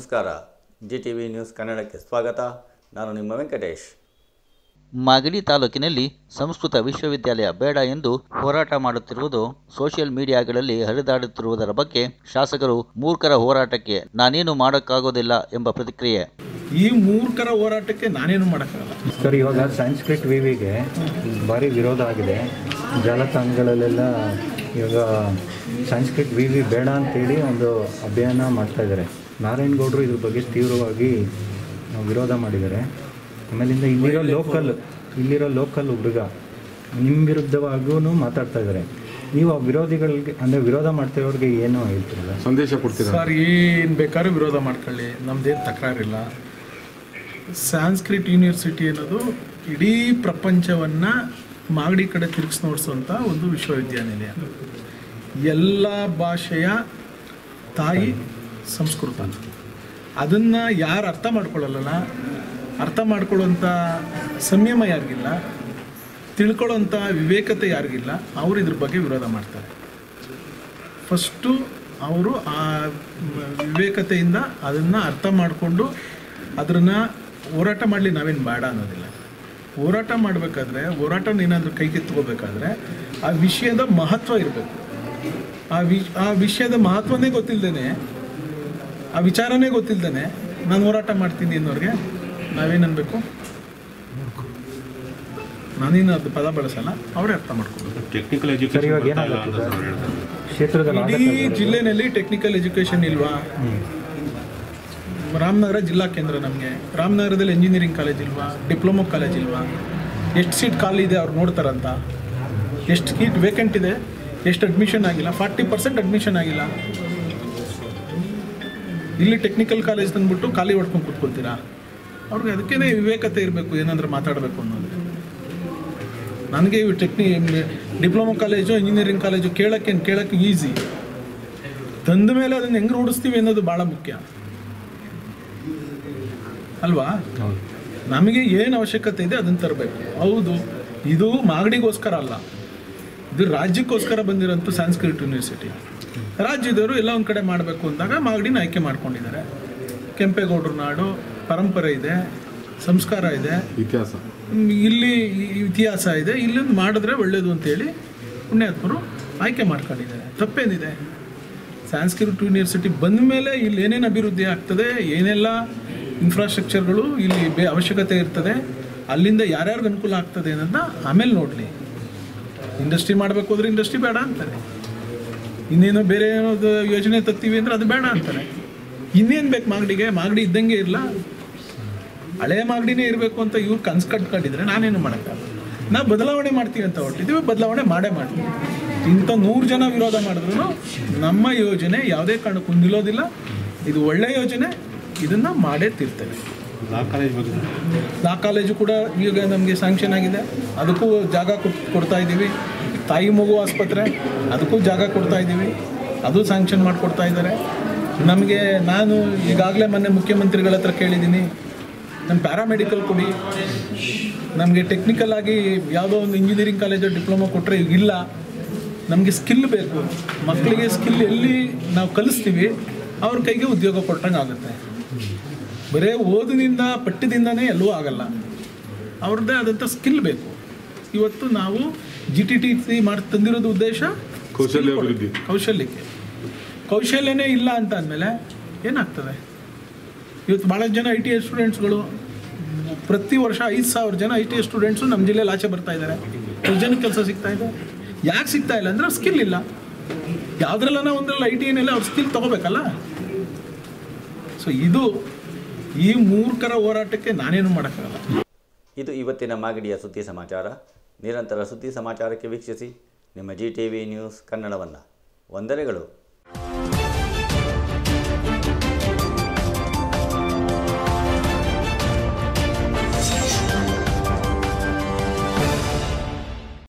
ನಮಸ್ಕಾರ G T V news ಕನ್ನಡಕ್ಕೆ ಸ್ವಾಗತ ನಾನು ನಿಮ್ಮ ವೆಂಕಟೇಶ್ ಮಾಗಡಿ ತಾಲೂಕಿನಲ್ಲಿ ಸಂಸ್ಕೃತ ವಿಶ್ವವಿದ್ಯಾಲಯ ಬೇಡ ಎಂದು ಹೋರಾಟ ಮಾಡುತ್ತಿರುವುದು ಸೋಷಿಯಲ್ ಮೀಡಿಯಾಗಳಲ್ಲಿ ಹರಿದಾಡುತ್ತಿರುವುದರ ಬಗ್ಗೆ ಶಾಸಕರು ಮೂರ್ಖರ ಹೋರಾಟಕ್ಕೆ ನಾನೇನು ಮಾಡೋಕ್ಕಾಗೋದಿಲ್ಲ ಎಂಬ ಪ್ರತಿಕ್ರಿಯೆ ಈ ಮೂರ್ಖರ ಹೋರಾಟಕ್ಕೆ ನಾನೇನು ಮಾಡೋಕ್ಕಾಗಲ್ಲ ಸರ್ ಇವಾಗ ಸಂಸ್ಕೃತ್ ವಿವಿಗೆ ಭಾರಿ ವಿರೋಧ ಆಗಿದೆ ಜಾಲತಾಣಗಳಲ್ಲೆಲ್ಲ ಇವಾಗ ಸಂಸ್ಕೃತ್ ವಿವಿ ಬೇಡ ಅಂತೇಳಿ ಒಂದು ಅಭಿಯಾನ ಮಾಡ್ತಾ ಇದ್ದಾರೆ ನಾರಾಯಣಗೌಡರು ಇದ್ರ ಬಗ್ಗೆ ತೀವ್ರವಾಗಿ ವಿರೋಧ ಮಾಡಿದ್ದಾರೆ ಆಮೇಲಿಂದ ಇಲ್ಲಿರೋ ಲೋಕಲ್ ಇಲ್ಲಿರೋ ಲೋಕಲ್ ಹುಡುಗ ನಿಮ್ಮ ವಿರುದ್ಧವಾಗೂ ಮಾತಾಡ್ತಾ ಇದ್ದಾರೆ ನೀವು ಆ ವಿರೋಧಿಗಳಿಗೆ ಅಂದರೆ ವಿರೋಧ ಮಾಡ್ತಿರೋರಿಗೆ ಏನು ಹೇಳ್ತಿರಲ್ಲ ಸಂದೇಶ ಕೊಡ್ತೀರಾ ಸರ್ ಏನು ಬೇಕಾದ್ರೂ ವಿರೋಧ ಮಾಡ್ಕೊಳ್ಳಿ ನಮ್ದೇನು ತಕರಾರಿಲ್ಲ ಸಾಂಸ್ಕ್ರಿಟ್ ಯೂನಿವರ್ಸಿಟಿ ಅನ್ನೋದು ಇಡೀ ಪ್ರಪಂಚವನ್ನು ಮಾಗಡಿ ಕಡೆ ತಿರುಗಿಸಿ ನೋಡಿಸುವಂಥ ಒಂದು ವಿಶ್ವವಿದ್ಯಾನಿಲಯ ಎಲ್ಲ ಭಾಷೆಯ ತಾಯಿ ಸಂಸ್ಕೃತ ಅದನ್ನು ಯಾರು ಅರ್ಥ ಮಾಡ್ಕೊಳ್ಳಲ್ಲ ಅರ್ಥ ಮಾಡ್ಕೊಳ್ಳೋಂಥ ಸಂಯಮ ಯಾರಿಗಿಲ್ಲ ತಿಳ್ಕೊಳ್ಳೋಂಥ ವಿವೇಕತೆ ಯಾರಿಗಿಲ್ಲ ಅವರು ಇದ್ರ ಬಗ್ಗೆ ವಿರೋಧ ಮಾಡ್ತಾರೆ ಫಸ್ಟು ಅವರು ಆ ವಿವೇಕತೆಯಿಂದ ಅದನ್ನು ಅರ್ಥ ಮಾಡಿಕೊಂಡು ಅದನ್ನು ಹೋರಾಟ ಮಾಡಲಿ ನಾವೇನು ಬೇಡ ಅನ್ನೋದಿಲ್ಲ ಹೋರಾಟ ಮಾಡಬೇಕಾದ್ರೆ ಹೋರಾಟನ ಏನಾದರೂ ಕೈಗೆತ್ಕೋಬೇಕಾದ್ರೆ ಆ ವಿಷಯದ ಮಹತ್ವ ಇರಬೇಕು ಆ ವಿ ಆ ವಿಷಯದ ಮಹತ್ವನೇ ಗೊತ್ತಿಲ್ಲದೇ ಆ ವಿಚಾರನೇ ಗೊತ್ತಿಲ್ಲದೇ ನಾನು ಹೋರಾಟ ಮಾಡ್ತೀನಿ ಅನ್ನೋರಿಗೆ ನಾವೇನು ಅನ್ಬೇಕು ನಾನೇನು ಅದು ಪದ ಬಳಸಲ್ಲ ಅವರೇ ಅರ್ಥ ಮಾಡ್ಕೋಬೇಕು ಟೆಕ್ನಿಕಲ್ ಸರ್ ಇವಾಗ ಏನಾಗುತ್ತೆ ಸರ್ ಕ್ಷೇತ್ರದಲ್ಲಿ ಇಡೀ ಜಿಲ್ಲೆನಲ್ಲಿ ಟೆಕ್ನಿಕಲ್ ಎಜುಕೇಶನ್ ಇಲ್ವಾ ರಾಮನಗರ ಜಿಲ್ಲಾ ಕೇಂದ್ರ ನಮಗೆ ರಾಮನಗರದಲ್ಲಿ ಇಂಜಿನಿಯರಿಂಗ್ ಕಾಲೇಜ್ ಇಲ್ವಾ ಡಿಪ್ಲೊಮೊ ಕಾಲೇಜ್ ಇಲ್ವಾ ಎಷ್ಟು ಸೀಟ್ ಖಾಲಿ ಇದೆ ಅವ್ರು ನೋಡ್ತಾರಂತ ಎಷ್ಟು ಸೀಟ್ ವೇಕೆಂಟ್ ಇದೆ ಎಷ್ಟು ಅಡ್ಮಿಷನ್ ಆಗಿಲ್ಲ ಫಾರ್ಟಿ ಪರ್ಸೆಂಟ್ ಅಡ್ಮಿಷನ್ ಆಗಿಲ್ಲ ಇಲ್ಲಿ ಟೆಕ್ನಿಕಲ್ ಕಾಲೇಜ್ ತಂದ್ಬಿಟ್ಟು ಖಾಲಿ ಹೊಡ್ಕೊಂಡು ಕೂತ್ಕೊಳ್ತೀರಾ ಅವ್ರಿಗೆ ಅದಕ್ಕೇನೆ ವಿವೇಕತೆ ಇರಬೇಕು ಏನಾದರೂ ಮಾತಾಡಬೇಕು ಅನ್ನೋದು ನನಗೆ ಇವು ಟೆಕ್ನಿ ಡಿಪ್ಲೊಮೊ ಕಾಲೇಜು ಇಂಜಿನಿಯರಿಂಗ್ ಕಾಲೇಜು ಕೇಳೋಕ್ಕೆ ಕೇಳೋಕ್ಕೆ ಈಸಿ ತಂದ ಮೇಲೆ ಅದನ್ನು ಹೆಂಗೆ ರೂಢಿಸ್ತೀವಿ ಅನ್ನೋದು ಭಾಳ ಮುಖ್ಯ ಅಲ್ವಾ ನಮಗೆ ಏನು ಅವಶ್ಯಕತೆ ಇದೆ ಅದನ್ನು ತರಬೇಕು ಹೌದು ಇದು ಮಾಗಡಿಗೋಸ್ಕರ ಅಲ್ಲ ಇದು ರಾಜ್ಯಕ್ಕೋಸ್ಕರ ಬಂದಿರೋಂಥ ಸಂಸ್ಕೃತ್ ಯೂನಿವರ್ಸಿಟಿ ರಾಜ್ಯದವರು ಎಲ್ಲ ಒಂದು ಕಡೆ ಮಾಡಬೇಕು ಅಂದಾಗ ಮಾಗಡಿನ ಆಯ್ಕೆ ಮಾಡ್ಕೊಂಡಿದ್ದಾರೆ ಕೆಂಪೇಗೌಡರ ನಾಡು ಪರಂಪರೆ ಇದೆ ಸಂಸ್ಕಾರ ಇದೆ ಇತಿಹಾಸ ಹ್ಮ್, ಇಲ್ಲಿ ಇತಿಹಾಸ ಇದೆ ಇಲ್ಲಿಂದ ಮಾಡಿದ್ರೆ ಒಳ್ಳೇದು ಅಂತೇಳಿ ಪುಣ್ಯಾತ್ಮರು ಆಯ್ಕೆ ಮಾಡ್ಕೊಂಡಿದ್ದಾರೆ ತಪ್ಪೇನಿದೆ ಸಂಸ್ಕೃತ್ ಯೂನಿವರ್ಸಿಟಿ ಬಂದ ಮೇಲೆ ಇಲ್ಲಿ ಏನೇನು ಅಭಿವೃದ್ಧಿ ಆಗ್ತದೆ ಏನೆಲ್ಲ ಇನ್ಫ್ರಾಸ್ಟ್ರಕ್ಚರ್ಗಳು ಇಲ್ಲಿ ಬೇ ಅವಶ್ಯಕತೆ ಇರ್ತದೆ ಅಲ್ಲಿಂದ ಯಾರ್ಯಾರಿಗೆ ಅನುಕೂಲ ಆಗ್ತದೆ ಅನ್ನೋದನ್ನ ಆಮೇಲೆ ನೋಡಲಿ ಇಂಡಸ್ಟ್ರಿ ಮಾಡಬೇಕು ಅಂದ್ರೆ ಇಂಡಸ್ಟ್ರಿ ಬೇಡ ಅಂತಾರೆ ಇನ್ನೇನೋ ಬೇರೆ ಏನೋ ಯೋಜನೆ ತತ್ತೀವಿ ಅಂದ್ರೆ ಅದು ಬೇಡ ಅಂತಾರೆ ಇನ್ನೇನು ಬೇಕು ಮಾಗಡಿಗೆ ಮಾಗಡಿ ಇದ್ದಂಗೆ ಇರಲ್ಲ ಹಳೆ ಮಾಗಡಿನೇ ಇರಬೇಕು ಅಂತ ಇವ್ರು ಕನ್ಸು ಕಟ್ಕೊಂಡಿದ್ರೆ ನಾನೇನು ಮಾಡೋಕ್ಕಾಗಲ್ಲ ನಾವು ಬದಲಾವಣೆ ಮಾಡ್ತೀವಿ ಅಂತ ಹೊರಟಿದ್ದೀವಿ ಬದಲಾವಣೆ ಮಾಡೇ ಮಾಡ್ತೀವಿ ಇಂಥ ನೂರು ಜನ ವಿರೋಧ ಮಾಡಿದ್ರು ನಮ್ಮ ಯೋಜನೆ ಯಾವುದೇ ಕಾರಣಕ್ಕೂ ನಿಲ್ಲೋದಿಲ್ಲ ಇದು ಒಳ್ಳೆ ಯೋಜನೆ ಇದನ್ನು ಮಾಡೇ ತೀರ್ತೇವೆ ಲಾ ಕಾಲೇಜ್ ಬಗ್ಗೆ ಲಾ ಕಾಲೇಜು ಕೂಡ ಈಗ ನಮಗೆ ಸ್ಯಾಂಕ್ಷನ್ ಆಗಿದೆ ಅದಕ್ಕೂ ಜಾಗ ಕೊಟ್- ಕೊಡ್ತಾ ಇದ್ದೀವಿ ತಾಯಿ ಮಗು ಆಸ್ಪತ್ರೆ ಅದಕ್ಕೂ ಜಾಗ ಕೊಡ್ತಾ ಇದ್ದೀವಿ ಅದು ಸ್ಯಾಂಕ್ಷನ್ ಮಾಡಿಕೊಡ್ತಾ ಇದ್ದಾರೆ ನಮಗೆ ನಾನು ಈಗಾಗಲೇ ಮೊನ್ನೆ ಮುಖ್ಯಮಂತ್ರಿಗಳ ಹತ್ರ ಕೇಳಿದ್ದೀನಿ ನಮ್ಮ ಪ್ಯಾರಾಮೆಡಿಕಲ್ ಕೊಡಿ ನಮಗೆ ಟೆಕ್ನಿಕಲ್ ಆಗಿ ಯಾವುದೋ ಒಂದು ಇಂಜಿನಿಯರಿಂಗ್ ಕಾಲೇಜು ಡಿಪ್ಲೊಮಾ ಕೊಟ್ಟರೆ ಇಲ್ಲ ನಮಗೆ ಸ್ಕಿಲ್ ಬೇಕು ಮಕ್ಕಳಿಗೆ ಸ್ಕಿಲ್ ಎಲ್ಲಿ ನಾವು ಕಲಿಸ್ತೀವಿ ಅವ್ರ ಕೈಗೆ ಉದ್ಯೋಗ ಕೊಟ್ಟಂಗೆ ಆಗುತ್ತೆ ಬರೇ ಓದಿನಿಂದ ಪಠ್ಯದಿಂದನೇ ಎಲ್ಲವೂ ಆಗಲ್ಲ ಅವ್ರದ್ದೇ ಆದಂಥ ಸ್ಕಿಲ್ ಬೇಕು ಇವತ್ತು ನಾವು ಜಿ ಟಿ ಟಿ ಸಿ ಮಾಡಿ ತಂದಿರೋದು ಉದ್ದೇಶ ಕೌಶಲ್ಯ ಅಭಿವೃದ್ಧಿ. ಕೌಶಲ್ಯಕ್ಕೆ ಕೌಶಲ್ಯನೇ ಇಲ್ಲ ಅಂತ ಅಂದಮೇಲೆ ಏನಾಗ್ತದೆ ಇವತ್ತು ಭಾಳ ಜನ ಐ ಟಿ ಐ ಸ್ಟೂಡೆಂಟ್ಸ್ಗಳು ಪ್ರತಿ ವರ್ಷ ಐದು ಸಾವಿರ ಜನ ಐ ಟಿ ಐ ಸ್ಟೂಡೆಂಟ್ಸು ನಮ್ಮ ಜಿಲ್ಲೆಯಲ್ಲಿ ಆಚೆ ಬರ್ತಾ ಇದ್ದಾರೆ ಎಷ್ಟು ಜನಕ್ಕೆ ಕೆಲಸ ಸಿಗ್ತಾ ಇದೆ ಯಾಕೆ ಸಿಗ್ತಾ ಇಲ್ಲ ಅಂದರೆ ಸ್ಕಿಲ್ ಇಲ್ಲ ಯಾವುದ್ರಲ್ಲ ಒಂದ್ರಲ್ಲಿ ಐ ಟಿ ಏನಿಲ್ಲ ಅವ್ರ ಸ್ಕಿಲ್ ತೊಗೋಬೇಕಲ್ಲ ಸೊ ಇದು ಈ ಮೂರ್ಖರ ಹೋರಾಟಕ್ಕೆ ನಾನೇನು ಮಾಡೋಕ್ಕಾಗಲ್ಲ ಇದು ಇವತ್ತಿನ ಮಾಗಡಿಯ ಸುದ್ದಿ ಸಮಾಚಾರ ನಿರಂತರ ಸುದ್ದಿ ಸಮಾಚಾರಕ್ಕೆ ವೀಕ್ಷಿಸಿ ನಿಮ್ಮ ಜಿ ಟಿ ವಿ ನ್ಯೂಸ್ ಕನ್ನಡವನ್ನು ವಂದನೆಗಳು